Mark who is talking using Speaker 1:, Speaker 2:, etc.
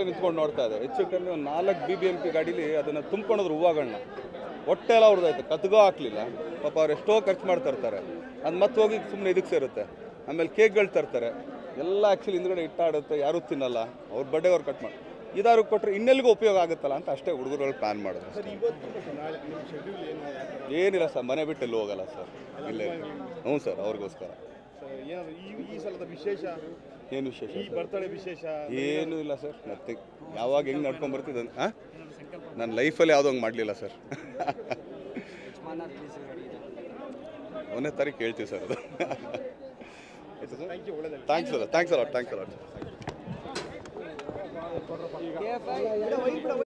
Speaker 1: ಅಲ್ಲೇ ನಿಂತ್ಕೊಂಡು ನೋಡ್ತಾ ಇದೆ ಹೆಚ್ಚು ಕಮ್ಮಿ ಒಂದು ನಾಲ್ಕು ಬಿ ಬಿ ಎಂ ಪಿ ಗಾಡೀಲಿ ಅದನ್ನು ತುಂಬ್ಕೊಂಡ್ರು ಹೂವಗಳನ್ನ ಹೊಟ್ಟೆ ಎಲ್ಲ ಅವ್ರದ್ದಾಯ್ತು ಕತ್ಗೋ ಹಾಕ್ಲಿಲ್ಲ ಪಾಪ ಅವ್ರು ಎಷ್ಟೋ ಖರ್ಚು ಮಾಡ್ತಾ ಇರ್ತಾರೆ ಅದು ಮತ್ತೆ ಹೋಗಿ ಸುಮ್ಮನೆ ಇದಕ್ಕೆ ಸೇರುತ್ತೆ ಆಮೇಲೆ ಕೇಕ್ಗಳು ತರ್ತಾರೆ ಎಲ್ಲ ಆ್ಯಕ್ಚುಲಿ ಹಿಂದ್ಗಡೆ ಇಟ್ಟಾಡುತ್ತೆ ಯಾರೂ ತಿನ್ನಲ್ಲ ಅವ್ರ ಬರ್ಡೇ ಅವ್ರು ಕಟ್ ಮಾಡಿ ಇದಾರು ಕೊಟ್ಟರೆ ಇನ್ನೆಲ್ಲಿಗೂ ಉಪಯೋಗ ಆಗುತ್ತಲ್ಲ ಅಂತ ಅಷ್ಟೇ ಹುಡುಗರುಗಳು ಪ್ಲ್ಯಾನ್ ಮಾಡೋದು
Speaker 2: ಸರ್ ಇವತ್ತು ಮತ್ತು ನಾಳೆ ನಿಮ್ಮ ಶೆಡ್ಯೂಲ್ ಏನು ಯಾವ ಥರ?
Speaker 1: ಏನಿಲ್ಲ ಸರ್ ಮನೆ ಬಿಟ್ಟು ಎಲ್ಲೂ ಹೋಗಲ್ಲ ಸರ್ ಇಲ್ಲೇ ಹ್ಞೂ ಸರ್ ಅವ್ರಿಗೋಸ್ಕರ
Speaker 2: ಸರ್ ಏನಾದ್ರು ಈ ಈ ಸಲದ ವಿಶೇಷ
Speaker 1: ಏನು ವಿಶೇಷ
Speaker 2: ಈ ಬರ್ತಡೇ ವಿಶೇಷ
Speaker 1: ಏನೂ ಇಲ್ಲ ಸರ್ ಮತ್ತೆ ಯಾವಾಗ ಹೆಂಗೆ ನಡ್ಕೊಂಡು ಬರ್ತಿದ್ದ ಹಾಂ ನನ್ನ ಲೈಫಲ್ಲಿ ಯಾವುದೋ ಹಂಗೆ ಮಾಡಲಿಲ್ಲ ಸರ್ ಒಂದನೇ ತಾರೀಕು ಹೇಳ್ತೀವಿ ಸರ್ ಅದು
Speaker 2: ಥ್ಯಾಂಕ್ ಯು ಒಳ್ಳೆಯದಾಗಲಿ
Speaker 1: ಥ್ಯಾಂಕ್ಸ್ ಅಲ್ಲ ಥ್ಯಾಂಕ್ಸ್ ಅಲ್ಲ ಥ್ಯಾಂಕ್ಸ್ ಅಲ್ಲ